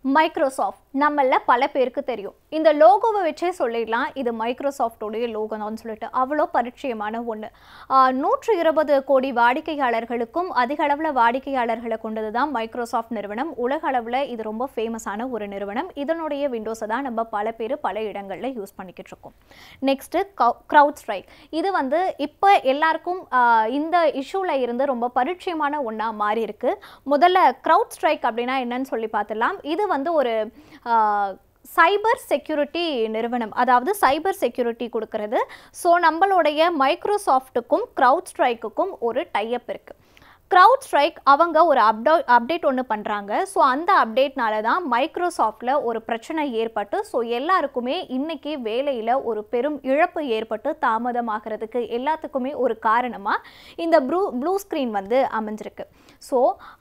Microsoft நம்மள பல பேருக்கு தெரியும் இந்த லோகோவை வச்சே சொல்லிடலாம் இது மைக்ரோசாஃப்டோடைய லோகோ தான் சொல்லிட்டு அவ்வளோ பரிச்சயமான ஒன்று நூற்று இருபது கோடி வாடிக்கையாளர்களுக்கும் அதிக அளவில் வாடிக்கையாளர்களை கொண்டது தான் மைக்ரோசாஃப்ட் நிறுவனம் உலக அளவில் இது ரொம்ப ஃபேமஸான ஒரு நிறுவனம் இதனுடைய விண்டோஸை தான் நம்ம பல பேர் பல இடங்களில் யூஸ் பண்ணிக்கிட்டு இருக்கோம் நெக்ஸ்ட்டு க்ரௌட் ஸ்ட்ரைக் இது வந்து இப்போ எல்லாருக்கும் ஆஹ், இந்த இஷ்யூவில் இருந்து ரொம்ப பரிச்சயமான ஒன்றா மாறி இருக்கு முதல்ல க்ரௌட் ஸ்ட்ரைக் அப்படின்னா என்னன்னு சொல்லி பார்த்துடலாம் இது வந்து ஒரு சைபர் செக்யூரிட்டி நிறுவனம் அதாவது சைபர் செக்யூரிட்டி கொடுக்கறது ஸோ நம்மளுடைய மைக்ரோசாஃப்ட்டுக்கும் க்ரௌட் ஸ்ட்ரைக்குக்கும் ஒரு டைப் இருக்குது க்ரௌட் ஸ்ட்ரைக் அவங்க ஒரு அப்டே அப்டேட் ஒன்று பண்ணுறாங்க ஸோ அந்த அப்டேட்னால தான் மைக்ரோசாஃப்டில் ஒரு பிரச்சனை ஏற்பட்டு ஸோ எல்லாருக்குமே இன்னைக்கு வேலையில் ஒரு பெரும் இழப்பு ஏற்பட்டு தாமதமாகிறதுக்கு எல்லாத்துக்குமே ஒரு காரணமாக இந்த ப்ளூ ப்ளூ ஸ்க்ரீன் வந்து அமைஞ்சிருக்கு ஸோ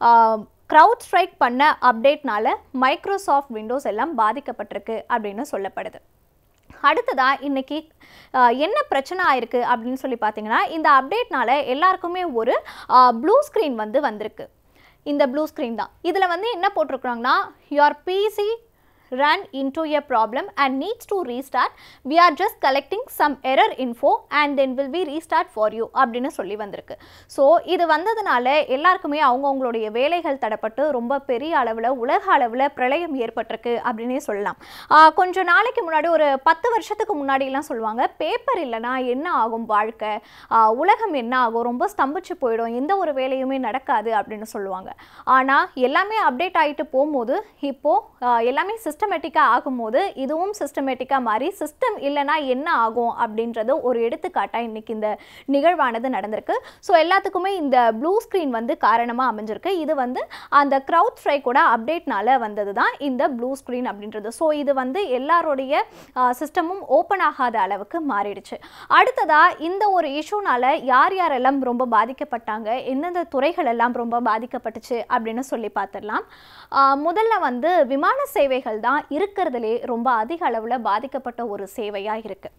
க்ரௌட் ஸ்ட்ரைக் பண்ண அப்டேட்னால மைக்ரோசாஃப்ட் விண்டோஸ் எல்லாம் பாதிக்கப்பட்டிருக்கு அப்படின்னு சொல்லப்படுது அடுத்ததா இன்னைக்கு அஹ், என்ன பிரச்சனை ஆயிருக்கு அப்படின்னு சொல்லி பார்த்தீங்கன்னா இந்த அப்டேட்னால எல்லாருக்குமே ஒரு ப்ளூ ஸ்க்ரீன் வந்து வந்திருக்கு இந்த ப்ளூ ஸ்க்ரீன் தான் இதில் வந்து என்ன போட்டிருக்கிறாங்கன்னா your PC run into a problem and needs to restart we are just collecting some error info and then will be restart for you அப்படின்னு சொல்லி வந்திருக்கு ஸோ இது வந்ததுனால எல்லாருக்குமே அவங்கவுங்களுடைய வேலைகள் தடப்பட்டு ரொம்ப பெரிய அளவில் உலக அளவில் பிரளயம் ஏற்பட்டிருக்கு அப்படின்னே சொல்லலாம் ஆஹ் கொஞ்ச நாளைக்கு முன்னாடி ஒரு பத்து வருஷத்துக்கு முன்னாடிலாம் சொல்லுவாங்க பேப்பர் இல்லைன்னா என்ன ஆகும் வாழ்க்கை ஆஹ் உலகம் என்ன ஆகும் ரொம்ப ஸ்தம்பிச்சு போயிடும் எந்த ஒரு வேலையுமே நடக்காது அப்படின்னு சொல்லுவாங்க ஆனால் எல்லாமே அப்டேட் ஆகிட்டு போகும்போது இப்போது எல்லாமே சிஸ்டமேட்டிக்காக ஆகும்போது இதுவும் சிஸ்டமேட்டிக்காக மாறி சிஸ்டம் இல்லைன்னா என்ன ஆகும் அப்படின்றது ஒரு எடுத்துக்காட்டாக இன்னைக்கு இந்த நிகழ்வானது நடந்திருக்கு ஸோ எல்லாத்துக்குமே இந்த ப்ளூ ஸ்க்ரீன் வந்து காரணமாக அமைஞ்சிருக்கு இது வந்து அந்த க்ரௌட் ஸ்ட்ரைக்கோட அப்டேட்னால வந்தது தான் இந்த ப்ளூ ஸ்க்ரீன் அப்படின்றது ஸோ இது வந்து எல்லாருடைய சிஸ்டமும் ஓப்பன் ஆகாத அளவுக்கு மாறிடுச்சு அடுத்ததா இந்த ஒரு இஷ்யூனால யார் யாரெல்லாம் ரொம்ப பாதிக்கப்பட்டாங்க எந்தெந்த துறைகள் எல்லாம் ரொம்ப பாதிக்கப்பட்டுச்சு அப்படின்னு சொல்லி பார்த்துடலாம் ஆஹ் முதல்ல வந்து விமான சேவைகள் தான் இருக்கிறதுலே ரொம்ப அதிக அளவில் பாதிக்கப்பட்ட ஒரு சேவையாக இருக்குது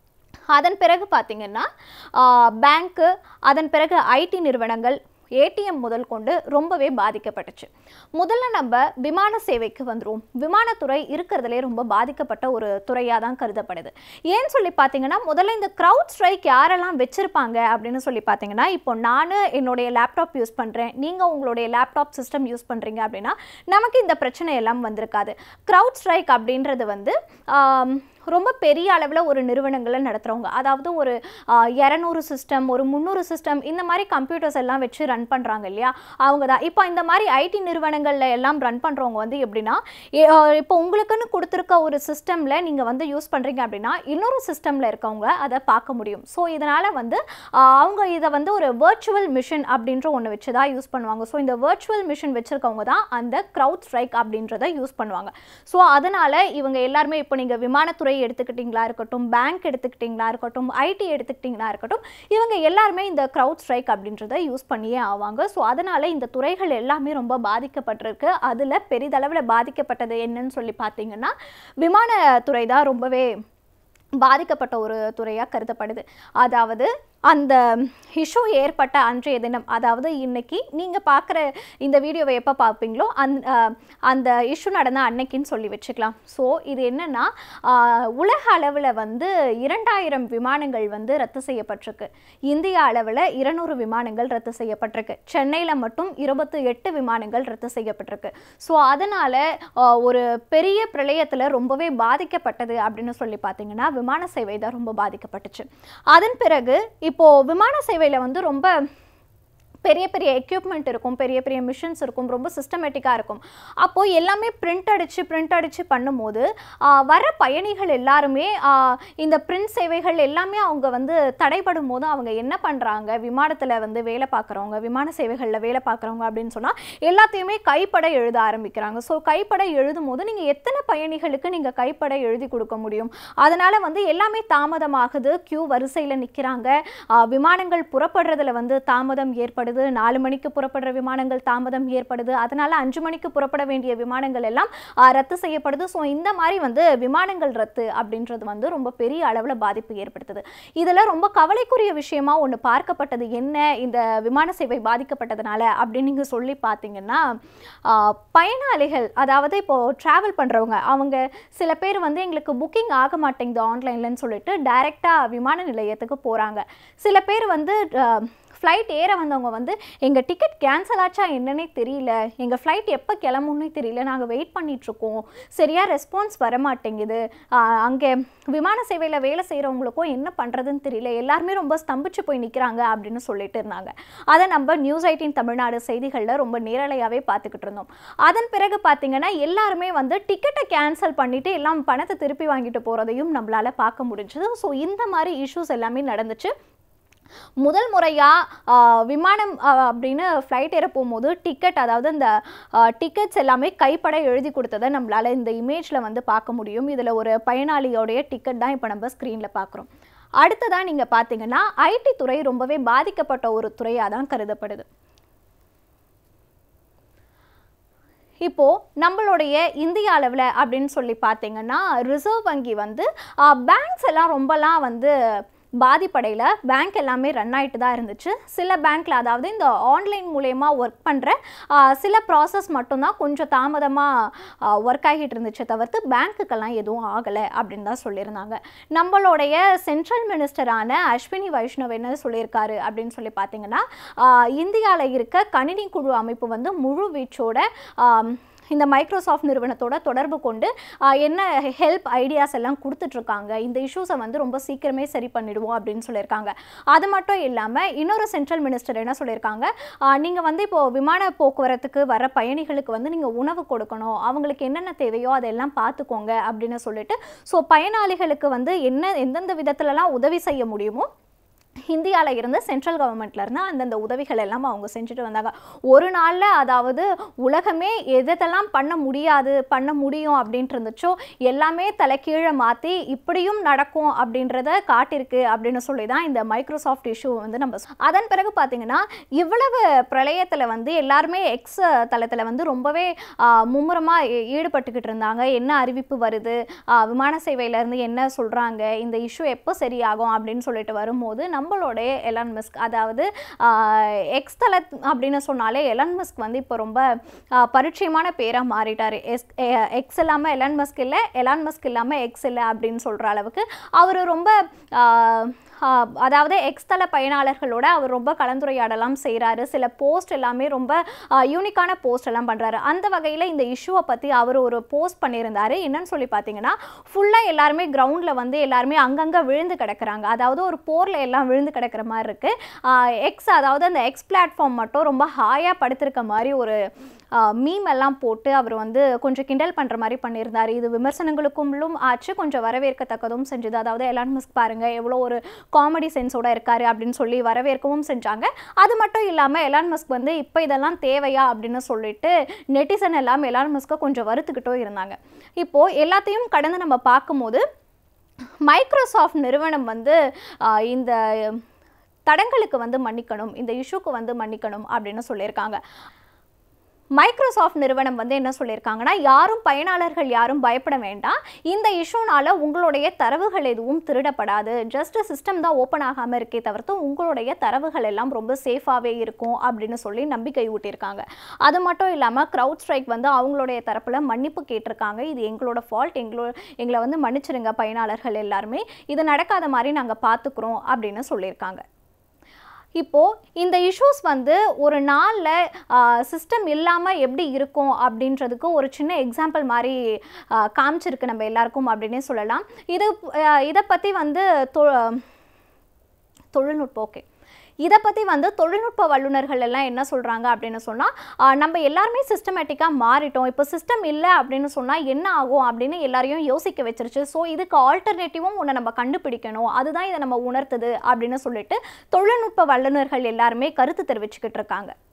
அதன் பிறகு பார்த்தீங்கன்னா பேங்க்கு அதன் பிறகு ஐடி நிறுவனங்கள் ஏடிஎம் முதல் கொண்டு ரொம்பவே பாதிக்கப்பட்டுச்சு முதல்ல நம்ம விமான சேவைக்கு வந்துருவோம் விமானத்துறை இருக்கிறதுலே ரொம்ப பாதிக்கப்பட்ட ஒரு துறையாக தான் கருதப்படுது ஏன்னு சொல்லி பார்த்தீங்கன்னா முதல்ல இந்த க்ரௌட் ஸ்ட்ரைக் யாரெல்லாம் வச்சுருப்பாங்க அப்படின்னு சொல்லி பார்த்தீங்கன்னா இப்போ நான் என்னுடைய லேப்டாப் யூஸ் பண்ணுறேன் நீங்கள் உங்களுடைய லேப்டாப் சிஸ்டம் யூஸ் பண்ணுறீங்க அப்படின்னா நமக்கு இந்த பிரச்சனை எல்லாம் வந்திருக்காது க்ரௌட் ஸ்ட்ரைக் அப்படின்றது வந்து ஆம், ரொம்ப பெரிய அளவில் ஒரு நிறுவனங்களை நடத்துகிறவங்க அதாவது ஒரு இரநூறு சிஸ்டம் ஒரு முந்நூறு சிஸ்டம் இந்த மாதிரி கம்ப்யூட்டர்ஸ் எல்லாம் வச்சு ரன் பண்ணுறாங்க இல்லையா அவங்க தான் இப்போ இந்த மாதிரி ஐடி நிறுவனங்களில் எல்லாம் ரன் பண்ணுறவங்க வந்து எப்படின்னா ஏ- ஆ, இப்போ உங்களுக்குன்னு கொடுத்துருக்க ஒரு சிஸ்டமில் நீங்கள் வந்து யூஸ் பண்ணுறீங்க அப்படின்னா இன்னொரு சிஸ்டமில் இருக்கவங்க அதை பார்க்க முடியும் ஸோ இதனால் வந்து ஆ, அவங்க இதை வந்து ஒரு வர்ச்சுவல் மிஷின் அப்படின்ற ஒன்று வச்சு தான் யூஸ் பண்ணுவாங்க ஸோ இந்த வர்ச்சுவல் மிஷின் வச்சுருக்கவங்க தான் அந்த க்ரௌட் ஸ்ட்ரைக் அப்படின்றத யூஸ் பண்ணுவாங்க ஸோ அதனால் இவங்க எல்லாருமே இப்போ நீங்கள் விமானத்துறை எடுத்துக்கிட்டிங்களா இருக்கட்டும் பேங்க் எடுத்துக்கிட்டிங்களா இருக்கட்டும் ஐடி எடுத்துக்கிட்டிங்களா இருக்கட்டும் இவங்க எல்லாருமே இந்த க்ரௌட் ஸ்ட்ரைக் அப்படின்றத யூஸ் பண்ணியே ஆவாங்க ஸோ அதனால் இந்த துறைகள் எல்லாமே ரொம்ப பாதிக்கப்பட்டிருக்கு அதில் பெரிதளவில் பாதிக்கப்பட்டது என்னன்னு சொல்லி பார்த்தீங்கன்னா விமானத்துறை தான் ரொம்பவே பாதிக்கப்பட்ட ஒரு துறையாக கருதப்படுது அதாவது அந்த இஷ்யூ ஏற்பட்ட அன்றைய தினம் அதாவது இன்னைக்கு நீங்கள் பார்க்குற இந்த வீடியோவை எப்போ பார்ப்பீங்களோ அந் அஹ், அந்த இஷ்யூ நடந்த அன்னைக்குன்னு சொல்லி வச்சுக்கலாம் ஸோ இது என்னென்னா உலக அளவில் வந்து இரண்டாயிரம் விமானங்கள் வந்து ரத்து செய்யப்பட்டிருக்கு இந்திய அளவில் இருநூறு விமானங்கள் ரத்து செய்யப்பட்டிருக்கு சென்னையில் மட்டும் இருபத்தி எட்டு விமானங்கள் ரத்து செய்யப்பட்டிருக்கு ஸோ அதனால் ஒரு பெரிய பிரளயத்தில் ரொம்பவே பாதிக்கப்பட்டது அப்படின்னு சொல்லி பார்த்தீங்கன்னா விமான சேவை தான் ரொம்ப பாதிக்கப்பட்டுச்சு அதன் பிறகு இப்போ விமான சேவையில் வந்து ரொம்ப பெரிய பெரிய எக்யூப்மெண்ட் இருக்கும் பெரிய பெரிய மிஷின்ஸ் இருக்கும் ரொம்ப சிஸ்டமேட்டிக்காக இருக்கும் அப்போது எல்லாமே பிரிண்ட் அடித்து பிரிண்ட் அடித்து பண்ணும்போது ஆ, வர பயணிகள் எல்லாருமே ஆ, இந்த பிரிண்ட் சேவைகள் எல்லாமே அவங்க வந்து தடைபடும் போது அவங்க என்ன பண்ணுறாங்க விமானத்தில் வந்து வேலை பார்க்குறவங்க விமான சேவைகளில் வேலை பார்க்குறவங்க அப்படின்னு சொன்னால் எல்லாத்தையுமே கைப்பட எழுத ஆரம்பிக்கிறாங்க ஸோ கைப்பட எழுதும் போது நீங்கள் எத்தனை பயணிகளுக்கு நீங்கள் கைப்பட எழுதி கொடுக்க முடியும் அதனால் வந்து எல்லாமே தாமதமாகுது கியூ வரிசையில் நிற்கிறாங்க விமானங்கள் புறப்படுறதுல வந்து தாமதம் ஏற்படுது ஏற்படுது நாலு மணிக்கு புறப்படுற விமானங்கள் தாமதம் ஏற்படுது அதனால அஞ்சு மணிக்கு புறப்பட வேண்டிய விமானங்கள் எல்லாம் ஆ, ரத்து செய்யப்படுது ஸோ இந்த மாதிரி வந்து விமானங்கள் ரத்து அப்படின்றது வந்து ரொம்ப பெரிய அளவில் பாதிப்பு ஏற்படுத்துது இதில் ரொம்ப கவலைக்குரிய விஷயமா ஒன்று பார்க்கப்பட்டது என்ன இந்த விமான சேவை பாதிக்கப்பட்டதுனால அப்படின்னு நீங்கள் சொல்லி பார்த்தீங்கன்னா ஆ, பயனாளிகள் அதாவது இப்போது ட்ராவல் பண்ணுறவங்க அவங்க சில பேர் வந்து எங்களுக்கு புக்கிங் ஆக மாட்டேங்குது ஆன்லைன்லன்னு சொல்லிட்டு டைரெக்டாக விமான நிலையத்துக்கு போகிறாங்க சில பேர் வந்து ஃப்ளைட் ஏற வந்தவங்க வந்து எங்கள் டிக்கெட் கேன்சல் ஆச்சா என்னன்னே தெரியல எங்கள் ஃப்ளைட் எப்போ கிளம்புன்னே தெரியல நாங்கள் வெயிட் பண்ணிகிட்ருக்கோம் சரியாக ரெஸ்பான்ஸ் வர மாட்டேங்குது அங்கே விமான சேவையில் வேலை செய்கிறவங்களுக்கும் என்ன பண்ணுறதுன்னு தெரியல எல்லாருமே ரொம்ப ஸ்தம்பிச்சு போய் நிற்கிறாங்க அப்படின்னு சொல்லிட்டு இருந்தாங்க அதை நம்ம நியூஸ் எயிட்டீன் தமிழ்நாடு செய்திகளில் ரொம்ப நேரலையாகவே பார்த்துக்கிட்டு இருந்தோம் அதன் பிறகு பார்த்தீங்கன்னா எல்லாருமே வந்து டிக்கெட்டை கேன்சல் பண்ணிவிட்டு எல்லாம் பணத்தை திருப்பி வாங்கிட்டு போகிறதையும் நம்மளால் பார்க்க முடிஞ்சது ஸோ இந்த மாதிரி இஷ்யூஸ் எல்லாமே நடந்துச்சு முதல் முறையாக விமானம் ஆ, அப்படின்னு ஃப்ளைட் ஏற போகும்போது டிக்கெட் அதாவது இந்த டிக்கெட்ஸ் எல்லாமே கைப்பட எழுதி கொடுத்ததை நம்மளால் இந்த இமேஜில் வந்து பார்க்க முடியும் இதில் ஒரு பயனாளியோடைய டிக்கெட் தான் இப்போ நம்ம ஸ்க்ரீனில் பார்க்குறோம் அடுத்ததாக நீங்கள் பார்த்தீங்கன்னா ஐடி துறை ரொம்பவே பாதிக்கப்பட்ட ஒரு துறையாக தான் கருதப்படுது இப்போ நம்மளுடைய இந்திய அளவில் அப்படின்னு சொல்லி பார்த்தீங்கன்னா ரிசர்வ் வங்கி வந்து பேங்க்ஸ் எல்லாம் ரொம்பலாம் வந்து பாதிப்படையில் பேங்க் எல்லாமே ரன் ஆகிட்டு தான் இருந்துச்சு சில பேங்க்கில் அதாவது இந்த ஆன்லைன் மூலயமா ஒர்க் பண்ணுற சில ப்ராசஸ் மட்டும்தான் கொஞ்சம் தாமதமாக ஒர்க் ஆகிட்டு இருந்துச்சு தவிர்த்து பேங்க்குக்கெல்லாம் எதுவும் ஆகலை அப்படின்னு தான் சொல்லியிருந்தாங்க நம்மளுடைய சென்ட்ரல் மினிஸ்டரான அஸ்வினி வைஷ்ணவ் என்ன சொல்லியிருக்காரு அப்படின்னு சொல்லி பார்த்தீங்கன்னா இந்தியாவில் இருக்க கணினி குழு அமைப்பு வந்து முழு வீச்சோட ஆம், இந்த மைக்ரோசாஃப்ட் நிறுவனத்தோட தொடர்பு கொண்டு ஆஹ், என்ன ஹெல்ப் ஐடியாஸ் எல்லாம் கொடுத்துட்ருக்காங்க இந்த இஷ்யூஸை வந்து ரொம்ப சீக்கிரமே சரி பண்ணிடுவோம் அப்படின்னு சொல்லியிருக்காங்க அது மட்டும் இல்லாமல் இன்னொரு சென்ட்ரல் மினிஸ்டர் என்ன சொல்லியிருக்காங்க நீங்கள் வந்து இப்போது விமான போக்குவரத்துக்கு வர பயணிகளுக்கு வந்து நீங்கள் உணவு கொடுக்கணும் அவங்களுக்கு என்னென்ன தேவையோ அதெல்லாம் பார்த்துக்கோங்க அப்படின்னு சொல்லிட்டு ஸோ பயனாளிகளுக்கு வந்து என்ன எந்தெந்த விதத்துலலாம் உதவி செய்ய முடியுமோ இந்தியாவில் இருந்து சென்ட்ரல் கவர்மெண்ட்ல இருந்து அந்தந்த உதவிகள் எல்லாம் அவங்க செஞ்சுட்டு வந்தாங்க ஒரு நாளில் அதாவது உலகமே எதெல்லாம் பண்ண முடியாது பண்ண முடியும் அப்படின்ட்டு இருந்துச்சோ எல்லாமே தலைகீழே மாற்றி இப்படியும் நடக்கும் அப்படின்றத காட்டியிருக்கு அப்படின்னு சொல்லி தான் இந்த மைக்ரோசாஃப்ட் இஷ்யூ வந்து நம்ம சொ- அதன் பிறகு பார்த்தீங்கன்னா இவ்வளவு பிரளயத்தில் வந்து எல்லாருமே எக்ஸ் தளத்தில் வந்து ரொம்பவே மும்முரமாக ஈடுபட்டுக்கிட்டு இருந்தாங்க என்ன அறிவிப்பு வருது ஆ, விமான சேவையிலேருந்து என்ன சொல்கிறாங்க இந்த இஷ்யூ எப்போ சரியாகும் அப்படின்னு சொல்லிட்டு வரும்போது நம்மளுடைய எலான் மஸ்க் அதாவது எக்ஸ் தல அப்படின்னு சொன்னாலே எலான் மஸ்க் வந்து இப்போ ரொம்ப ஆ, பரிச்சயமான பேராக மாறிட்டார் எஸ் எக்ஸ் இல்லாமல் எலான் மஸ்க் இல்லை எலான் மஸ்க் இல்லாமல் எக்ஸ் இல்லை அப்படின்னு சொல்கிற அளவுக்கு அவர் ரொம்ப ஆ, ஆ, அதாவது எக்ஸ் தள பயனாளர்களோட அவர் ரொம்ப கலந்துரையாடலாம் செய்கிறாரு சில போஸ்ட் எல்லாமே ரொம்ப யூனிக்கான போஸ்ட் எல்லாம் பண்ணுறாரு அந்த வகையில் இந்த இஷ்யூவை பற்றி அவர் ஒரு போஸ்ட் பண்ணியிருந்தாரு என்னன்னு சொல்லி பார்த்தீங்கன்னா ஃபுல்லாக எல்லாருமே கிரவுண்டில் வந்து எல்லாருமே அங்கங்கே விழுந்து கிடக்குறாங்க அதாவது ஒரு போரில் எல்லாம் விழுந்து கிடக்கிற மாதிரி இருக்குது எக்ஸ் அதாவது அந்த எக்ஸ் பிளாட்ஃபார்ம் மட்டும் ரொம்ப ஹாயாக படுத்திருக்க மாதிரி ஒரு மீம் எல்லாம் போட்டு அவர் வந்து கொஞ்சம் கிண்டல் பண்ணுற மாதிரி பண்ணியிருந்தார் இது விமர்சனங்களுக்குள்ளும் ஆச்சு கொஞ்சம் வரவேற்கத்தக்கதும் செஞ்சது அதாவது எலான் மஸ்க் பாருங்க எவ்வளோ ஒரு காமெடி சென்ஸோட இருக்காரு அப்படின்னு சொல்லி வரவேற்கவும் செஞ்சாங்க அது மட்டும் இல்லாமல் எலான் மஸ்க் வந்து இப்போ இதெல்லாம் தேவையா அப்படின்னு சொல்லிட்டு நெட்டிசன் எல்லாம் எலான் மஸ்க்கை கொஞ்சம் வறுத்துக்கிட்டும் இருந்தாங்க இப்போது எல்லாத்தையும் கடந்து நம்ம பார்க்கும்போது மைக்ரோசாஃப்ட் நிறுவனம் வந்து ஆஹ், இந்த தடங்களுக்கு வந்து மன்னிக்கணும் இந்த இஷ்யூக்கு வந்து மன்னிக்கணும் அப்படின்னு சொல்லியிருக்காங்க மைக்ரோசாஃப்ட் நிறுவனம் வந்து என்ன சொல்லியிருக்காங்கன்னா யாரும் பயனாளர்கள் யாரும் பயப்பட வேண்டாம் இந்த இஷ்யூனால உங்களுடைய தரவுகள் எதுவும் திருடப்படாது ஜஸ்ட் சிஸ்டம் தான் ஓப்பன் ஆகாமல் இருக்கே தவிர்த்து உங்களுடைய தரவுகள் எல்லாம் ரொம்ப சேஃபாகவே இருக்கும் அப்படின்னு சொல்லி நம்பிக்கை ஊட்டியிருக்காங்க அது மட்டும் இல்லாமல் க்ரௌட் ஸ்ட்ரைக் வந்து அவங்களுடைய தரப்பில் மன்னிப்பு கேட்டிருக்காங்க இது எங்களோட ஃபால்ட் எங்களோ எங்களை வந்து மன்னிச்சிருங்க பயனாளர்கள் எல்லாருமே இது நடக்காத மாதிரி நாங்கள் பார்த்துக்குறோம் அப்படின்னு சொல்லியிருக்காங்க இப்போது இந்த இஷ்யூஸ் வந்து ஒரு நாளில் சிஸ்டம் இல்லாமல் எப்படி இருக்கும் அப்படின்றதுக்கு ஒரு சின்ன எக்ஸாம்பிள் மாதிரி ஆ, காமிச்சிருக்கு நம்ம எல்லாருக்கும் அப்படின்னே சொல்லலாம் இது ஆ, இதை பற்றி வந்து தொ தொழில்நுட்பம் ஓகே இதை பற்றி வந்து தொழில்நுட்ப வல்லுநர்கள் எல்லாம் என்ன சொல்கிறாங்க அப்படின்னு சொன்னால் நம்ம எல்லாருமே சிஸ்டமேட்டிக்காக மாறிட்டோம் இப்போ சிஸ்டம் இல்லை அப்படின்னு சொன்னால் என்ன ஆகும் அப்படின்னு எல்லாரையும் யோசிக்க வச்சிருச்சு ஸோ இதுக்கு ஆல்டர்னேட்டிவும் ஒன்று நம்ம கண்டுபிடிக்கணும் அதுதான் இதை நம்ம உணர்த்துது அப்படின்னு சொல்லிட்டு தொழில்நுட்ப வல்லுநர்கள் எல்லாருமே கருத்து தெரிவிச்சுக்கிட்டு இருக்காங்க